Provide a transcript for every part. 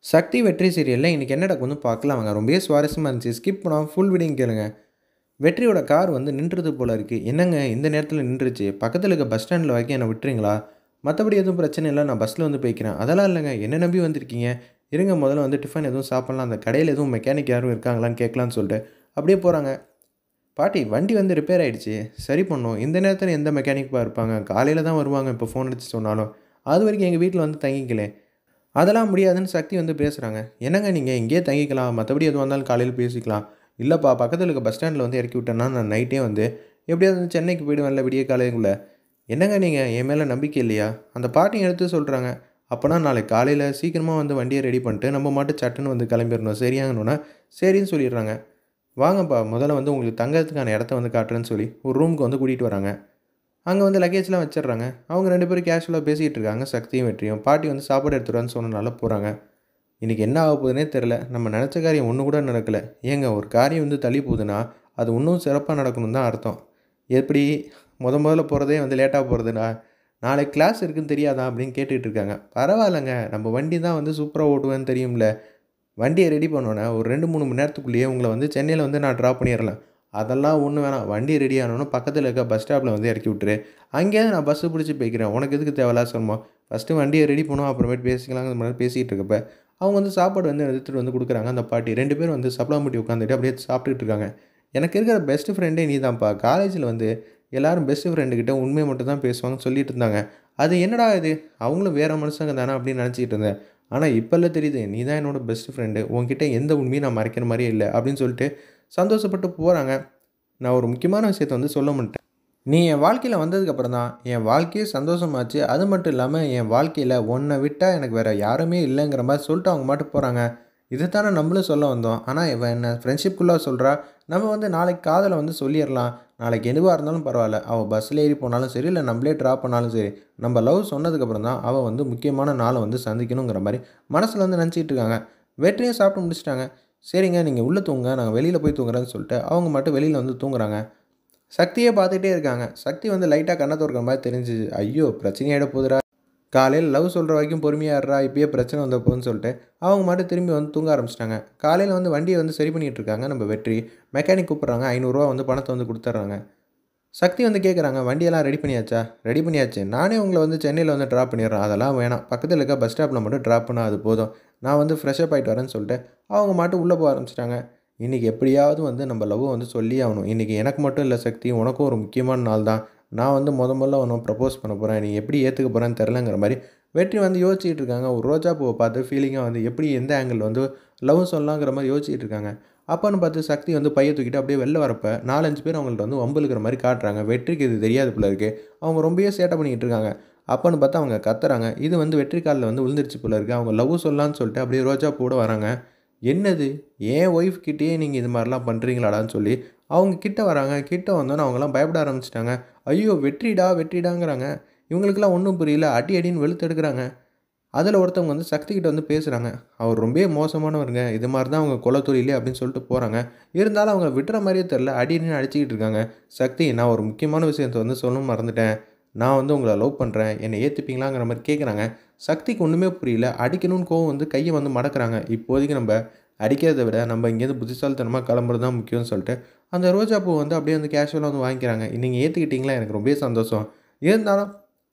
சக்தி வெற்றி சீரியலில் இன்றைக்கி என்ன நடக்கும்னு பார்க்கலாம் வாங்க ரொம்பவே சுவாரஸ்யமாக இருந்துச்சு ஸ்கிப் பண்ணாமல் ஃபுல் வீடியோ கேளுங்க வெற்றியோட கார் வந்து நின்றுது போல இருக்குது என்னங்க இந்த நேரத்தில் நின்றுச்சு பக்கத்தில் இருக்க பஸ் ஸ்டாண்டில் வரைக்கும் என்னை விட்டுறீங்களா மற்றபடி எதுவும் பிரச்சனை இல்லை நான் பஸ்ஸில் வந்து போய்க்கிறேன் அதெல்லாம் இல்லைங்க என்ன நம்பி வந்திருக்கீங்க இருங்க முதல்ல வந்து டிஃபன் எதுவும் சாப்பிட்லாம் அந்த கடையில் எதுவும் மெக்கானிக் யாரும் இருக்காங்களான்னு கேட்கலான்னு சொல்லிட்டு அப்படியே போகிறாங்க பாட்டி வண்டி வந்து ரிப்பேர் ஆகிடுச்சு சரி பண்ணோம் இந்த நேரத்தில் எந்த மெக்கானிக்பாக இருப்பாங்க காலையில் தான் வருவாங்க இப்போ ஃபோன் அடிச்சு சொன்னாலும் அது வரைக்கும் எங்கள் வீட்டில் வந்து தங்கிக்கலே அதெல்லாம் முடியாதுன்னு சக்தி வந்து பேசுகிறாங்க என்னங்க நீங்கள் இங்கேயே தங்கிக்கலாம் மற்றபடி எதுவும் வந்தாலும் காலையில் பேசிக்கலாம் இல்லைப்பா பக்கத்தில் இருக்க பஸ் ஸ்டாண்டில் வந்து இறக்கி விட்டேன்னா நான் நைட்டே வந்து எப்படியாவது வந்து சென்னைக்கு போயிடுவேன்ல விடிய காலைக்குள்ளே என்னங்க நீங்கள் என் மேலே நம்பிக்கை இல்லையா அந்த பாட்டியும் எடுத்து சொல்கிறாங்க அப்போனா நாளைக்கு காலையில் சீக்கிரமாக வந்து வண்டியை ரெடி பண்ணிட்டு நம்ம மட்டும் சட்டுன்னு வந்து கிளம்பிடணும் சரியாங்கண்ணா சரின்னு சொல்லிடுறாங்க வாங்கப்பா முதல்ல வந்து உங்களுக்கு தங்கறதுக்கான இடத்த வந்து காட்டுறேன்னு சொல்லி ஒரு ரூமுக்கு வந்து கூட்டிகிட்டு வராங்க அங்கே வந்து லக்கேஜ்லாம் வச்சிடுறாங்க அவங்க ரெண்டு பேரும் கேஷுவலாக பேசிகிட்டு இருக்காங்க சக்தியும் வெற்றியும் பாட்டி வந்து சாப்பாடு எடுத்துகிட்டு சொன்னனால போகிறாங்க இன்றைக்கி என்ன ஆக போகுதுனே தெரில நம்ம நினச்ச காரியம் ஒன்று கூட நடக்கலை ஏங்க ஒரு காரியம் வந்து தள்ளி போகுதுன்னா அது இன்னும் சிறப்பாக நடக்கணும் தான் அர்த்தம் எப்படி முத முதல்ல போகிறதே வந்து லேட்டாக போகிறதுனா நாளைக்கு கிளாஸ் இருக்குன்னு தெரியாதா அப்படின்னு கேட்டுட்டு இருக்காங்க பரவாயில்லைங்க நம்ம வண்டி தான் வந்து சூப்பராக ஓட்டுவேன்னு தெரியும்ல வண்டியை ரெடி பண்ணோன்னே ஒரு ரெண்டு மூணு மணி நேரத்துக்குள்ளேயே உங்களை வந்து சென்னையில் வந்து நான் ட்ராப் பண்ணிடலாம் அதெல்லாம் ஒன்றும் வேணாம் வண்டி ரெடி ஆனோன்னு பக்கத்தில் இருக்க பஸ் ஸ்டாப்பில் வந்து இறக்கி விட்டுரு அங்கேயே நான் பஸ்ஸு பிடிச்சி போய்க்கிறேன் உனக்கு எதுக்கு தேவையில்ல சொல்லணும் ஃபஸ்ட்டு வண்டியை ரெடி பண்ணுவோம் அப்புறமேட்டு பேசிக்கலாங்கிற மாதிரி பேசிகிட்டு இருக்கப்ப அவங்க வந்து சாப்பாடு வந்து எடுத்துகிட்டு வந்து கொடுக்குறாங்க அந்த பாட்டி ரெண்டு பேரும் வந்து சப்ளாம்பட்டி உட்காந்துட்டு அப்படியே சாப்பிட்டுட்டு இருக்காங்க எனக்கு இருக்கிற பெஸ்ட் ஃப்ரெண்டே நீ தான்ப்பா காலேஜில் வந்து எல்லாரும் பெஸ்ட் ஃப்ரெண்டுக்கிட்ட உண்மையை மட்டும் தான் பேசுவாங்கன்னு சொல்லிட்டு இருந்தாங்க அது என்னடா இது அவங்களும் வேறு மனுஷங்க தானே அப்படின்னு நினச்சிக்கிட்டு இருந்தேன் ஆனால் இப்போல்லாம் தெரியுது நீ தான் என்னோட பெஸ்ட் ஃப்ரெண்டு உன்கிட்ட எந்த உண்மையும் நான் மறைக்கிற மாதிரியே இல்லை அப்படின்னு சொல்லிட்டு சந்தோஷப்பட்டு போகிறாங்க நான் ஒரு முக்கியமான விஷயத்த வந்து சொல்ல மாட்டேன் நீ என் வாழ்க்கையில் வந்ததுக்கப்புறம் தான் என் வாழ்க்கையே சந்தோஷமாச்சு அது மட்டும் இல்லாமல் என் வாழ்க்கையில் உன்னை விட்டால் எனக்கு வேறு யாருமே இல்லைங்கிற மாதிரி சொல்லிட்டு அவங்க மாட்டு போகிறாங்க இதைத்தானே நம்மளும் சொல்ல வந்தோம் ஆனால் இவன் என்ன ஃப்ரெண்ட்ஷிப்புக்குள்ளே சொல்கிறா நம்ம வந்து நாளைக்கு காதலை வந்து சொல்லிடலாம் நாளைக்கு எதுவாக இருந்தாலும் பரவாயில்ல அவள் பஸ்ஸில் ஏறி போனாலும் சரி இல்லை நம்மளே ட்ராப் பண்ணாலும் சரி நம்ம லவ் சொன்னதுக்கப்புறம் தான் அவள் வந்து முக்கியமான நாளை வந்து சந்திக்கணுங்கிற மாதிரி மனசில் வந்து நினச்சிட்டு இருக்காங்க வெற்றியும் சாப்பிட்டு முடிச்சிட்டாங்க சரிங்க நீங்கள் உள்ளே தூங்க நாங்கள் வெளியில் போய் தூங்குறேன்னு சொல்லிட்டு அவங்க மட்டும் வெளியில் வந்து தூங்குறாங்க சக்தியே பார்த்துக்கிட்டே இருக்காங்க சக்தி வந்து லைட்டாக கண்ணை திறக்கிற மாதிரி தெரிஞ்சுது ஐயோ பிரச்சனையாயிட போகுதுடா காலையில் லவ் சொல்கிற வரைக்கும் பொறுமையாடுறா இப்பயே பிரச்சனை வந்த போகுதுன்னு சொல்லிட்டு அவங்க மட்டும் திரும்பி வந்து தூங்க ஆரம்பிச்சிட்டாங்க காலையில் வந்து வண்டியை வந்து சரி பண்ணிகிட்டு இருக்காங்க நம்ம வெற்றி மெக்கானிக் கூப்பிட்றாங்க ஐநூறுரூவா வந்து பணத்தை வந்து கொடுத்துட்றாங்க சக்தி வந்து கேட்குறாங்க வண்டியெல்லாம் ரெடி பண்ணியாச்சா ரெடி பண்ணியாச்சு நானே உங்களை வந்து சென்னையில் வந்து ட்ராப் பண்ணிடுறேன் அதெல்லாம் வேணாம் பக்கத்தில் இருக்க பஸ் ஸ்டாப்பில் மட்டும் ட்ராப் பண்ணால் அது போதும் நான் வந்து ஃப்ரெஷ்அப் ஆகிட்டு வரேன்னு சொல்லிட்டு அவங்க மட்டும் உள்ளே போக ஆரம்பிச்சிட்டாங்க இன்றைக்கி எப்படியாவது வந்து நம்ம லவ்வை வந்து சொல்லி ஆகணும் இன்றைக்கி எனக்கு மட்டும் இல்லை சக்தி உனக்கும் ஒரு முக்கியமான நாள் தான் நான் வந்து முத முதல்ல ஒன்றும் ப்ரப்போஸ் பண்ண போகிறேன் நீ எப்படி ஏற்றுக்க போகிறேன்னு தெரிலங்கிற மாதிரி வெற்றி வந்து யோசிச்சுட்டு இருக்காங்க ஒரு ரோஜா பூவை பார்த்து ஃபீலிங்காக வந்து எப்படி எந்த ஆங்கிள் வந்து லவ் சொல்லலாங்கிற மாதிரி யோசிச்சுட்டு இருக்காங்க அப்போன்னு பார்த்து சக்தி வந்து பைய தூக்கிட்டு அப்படியே வெளில வரப்போ நாலஞ்சு பேர் அவங்கள்ட்ட வந்து வம்புலுக்கிற மாதிரி காட்டுறாங்க வெற்றிக்கு இது தெரியாது போல இருக்குது அவங்க ரொம்பவே சேட்டை பண்ணிக்கிட்டு இருக்காங்க அப்போன்னு பார்த்தா அவங்க கத்துறாங்க இது வந்து வெற்றி காலில் வந்து விழுந்துருச்சு போல இருக்குது அவங்க லவ் சொல்லலான்னு சொல்லிட்டு அப்படியே ரோஜா பூட வராங்க என்னது ஏன் ஒய்ஃப் கிட்டேயே நீங்கள் இது மாதிரிலாம் பண்ணுறீங்களாடான்னு சொல்லி அவங்க கிட்ட வராங்க கிட்ட வந்தோன்னே அவங்களாம் பயப்பட ஆரம்பிச்சிட்டாங்க ஐயோ வெற்றிடா வெற்றிடாங்கிறாங்க இவங்களுக்கெல்லாம் ஒன்றும் புரியல அடி அடின்னு வெளுத்து எடுக்கிறாங்க அதில் ஒருத்தவங்க வந்து சக்தி கிட்ட வந்து பேசுகிறாங்க அவர் ரொம்ப மோசமானவருங்க இது மாதிரி தான் அவங்க கொலை தொழிலே அப்படின்னு சொல்லிட்டு போகிறாங்க இருந்தாலும் அவங்க விட்டுற மாதிரியே தெரில அடி அடின்னு அடிச்சுக்கிட்டு இருக்காங்க சக்தி நான் ஒரு முக்கியமான விஷயத்தை வந்து சொல்ல மறந்துட்டேன் நான் வந்து உங்களை லவ் பண்ணுறேன் என்னை ஏற்றுப்பீங்களாங்கிற மாதிரி கேட்குறாங்க சக்திக்கு ஒன்றுமே புரியல அடிக்கணும்னு கோவம் வந்து கையை வந்து மடக்கிறாங்க இப்போதைக்கு நம்ம அடிக்கிறத விட நம்ம இங்கேருந்து புத்திசாலித்தனமாக கிளம்புறது தான் முக்கியம்னு சொல்லிட்டு அந்த ரோஜா பூ வந்து அப்படியே வந்து கேஷுவலாக வந்து வாங்கிக்கிறாங்க நீங்கள் ஏற்றுக்கிட்டீங்களா எனக்கு ரொம்ப சந்தோஷம் இருந்தாலும்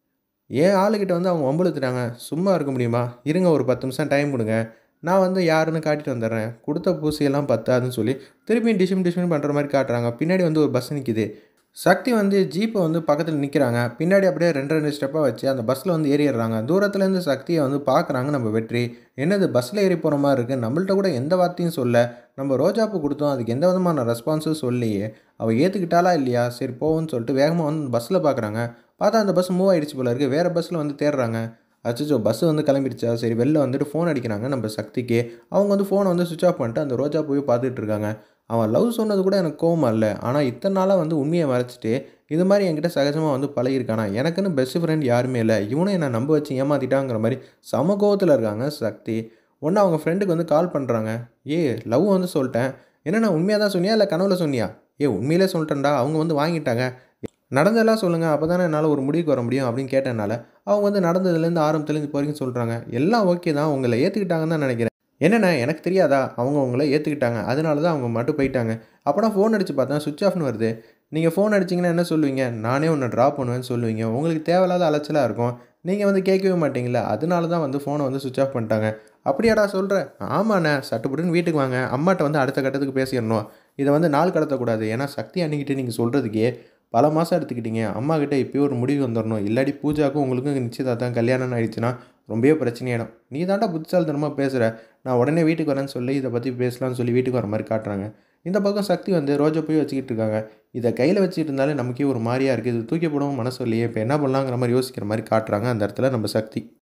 ஏன் ஆளுக்கிட்ட வந்து அவங்க வம்புழுத்துட்டாங்க சும்மா இருக்க முடியுமா இருங்க ஒரு பத்து நிமிஷம் டைம் கொடுங்க நான் வந்து யாருன்னு காட்டிட்டு வந்துடுறேன் கொடுத்த பூசியெல்லாம் பத்தாதுன்னு சொல்லி திருப்பியும் டிஷிம் டிஷிம் பண்ணுற மாதிரி காட்டுறாங்க பின்னாடி வந்து ஒரு பஸ் நிற்கிது சக்தி வந்து ஜீப்பை வந்து பக்கத்தில் நிற்கிறாங்க பின்னாடி அப்படியே ரெண்டு ரெண்டு ஸ்டெப்பாக வச்சு அந்த பஸ்ஸில் வந்து ஏறிடுறாங்க தூரத்துலேருந்து சக்தியை வந்து பார்க்குறாங்க நம்ம வெற்றி என்னது பஸ்ஸில் ஏறி போகிற மாதிரி இருக்குது நம்மள்ட்ட கூட எந்த வார்த்தையும் சொல்ல நம்ம ரோஜாப்பு கொடுத்தோம் அதுக்கு எந்த விதமான ரெஸ்பான்ஸும் சொல்லியே அவள் ஏற்றுக்கிட்டாலா இல்லையா சரி போவோன்னு சொல்லிட்டு வேகமாக வந்து பஸ்ஸில் பார்க்குறாங்க பார்த்தா அந்த பஸ் மூவ் ஆகிடுச்சு போல இருக்குது வேறு பஸ்ஸில் வந்து தேடுறாங்க அச்சோ பஸ் வந்து கிளம்பிடுச்சா சரி வெளில வந்துட்டு ஃபோன் அடிக்கிறாங்க நம்ம சக்திக்கு அவங்க வந்து ஃபோனை வந்து சுவிச் ஆஃப் பண்ணிட்டு அந்த ரோஜா போய் பார்த்துட்டு இருக்காங்க அவன் லவ் சொன்னது கூட எனக்கு கோவம் இல்லை ஆனால் இத்தனை நாளாக வந்து உண்மையை மறைச்சிட்டு இது மாதிரி என்கிட்ட சகஜமாக வந்து பழகிருக்கானா எனக்குன்னு பெஸ்ட் ஃப்ரெண்ட் யாருமே இல்லை இவனும் என்னை நம்ப வச்சு ஏமாற்றிட்டாங்கிற மாதிரி சம கோவத்தில் இருக்காங்க சக்தி ஒன்று அவங்க ஃப்ரெண்டுக்கு வந்து கால் பண்ணுறாங்க ஏ லவ் வந்து சொல்லிட்டேன் என்னண்ணா உண்மையாக தான் சொன்னியா இல்லை கனவுல சொன்னியா ஏ உண்மையிலே சொல்லிட்டேன்டா அவங்க வந்து வாங்கிட்டாங்க நடந்ததெல்லாம் சொல்லுங்கள் அப்போ தானே என்னால் ஒரு முடிவுக்கு வர முடியும் அப்படின்னு கேட்டனால அவங்க வந்து நடந்ததுலேருந்து ஆரம்பத்துலேருந்து இப்போ வரைக்கும் சொல்கிறாங்க எல்லாம் ஓகே தான் உங்களை ஏற்றுக்கிட்டாங்கன்னு தான் நினைக்கிறேன் என்னண்ணே எனக்கு தெரியாதா அவங்க உங்களை ஏற்றுக்கிட்டாங்க அதனால தான் அவங்க மட்டும் போயிட்டாங்க அப்போனா ஃபோன் அடித்து பார்த்தா சுவிட்ச் ஆஃப்னு வருது நீங்கள் ஃபோன் அடிச்சிங்கன்னா என்ன சொல்லுவீங்க நானே உன்னை ட்ராப் பண்ணுவேன்னு சொல்லுவீங்க உங்களுக்கு தேவையில்லாத அலைச்சலாக இருக்கும் நீங்கள் வந்து கேட்கவே மாட்டீங்களா அதனால தான் வந்து ஃபோனை வந்து சுவிட்ச் ஆஃப் பண்ணிட்டாங்க அப்படியாடா சொல்கிறேன் ஆமாண்ணே சட்டுப்புட்டுன்னு வீட்டுக்கு வாங்க அம்மாட்ட வந்து அடுத்த கட்டத்துக்கு பேசிடணும் இதை வந்து நாள் கடத்தக்கூடாது ஏன்னா சக்தி அன்னிக்கிட்டு நீங்கள் சொல்கிறதுக்கே பல மாதம் எடுத்துக்கிட்டீங்க அம்மா கிட்ட இப்போயே ஒரு முடிவு வந்துடணும் இல்லாட்டி பூஜாக்கும் உங்களுக்கும் நிச்சயதார்த்தம் கல்யாணம் ஆயிடுச்சுன்னா ரொம்பவே பிரச்சனையாயிடும் நீ தாண்டா புத்திசாலித்தனமாக பேசுகிற நான் உடனே வீட்டுக்கு வரேன்னு சொல்லி இதை பற்றி பேசலாம்னு சொல்லி வீட்டுக்கு வர மாதிரி காட்டுறாங்க இந்த பக்கம் சக்தி வந்து ரோஜா போய் வச்சுக்கிட்டு இருக்காங்க இதை கையில் வச்சுட்டு இருந்தாலே நமக்கே ஒரு மாதிரியா இருக்குது இது தூக்கி போடவும் மனசு இல்லையே இப்போ என்ன பண்ணலாங்கிற மாதிரி யோசிக்கிற மாதிரி காட்டுறாங்க அந்த இடத்துல நம்ம சக்தி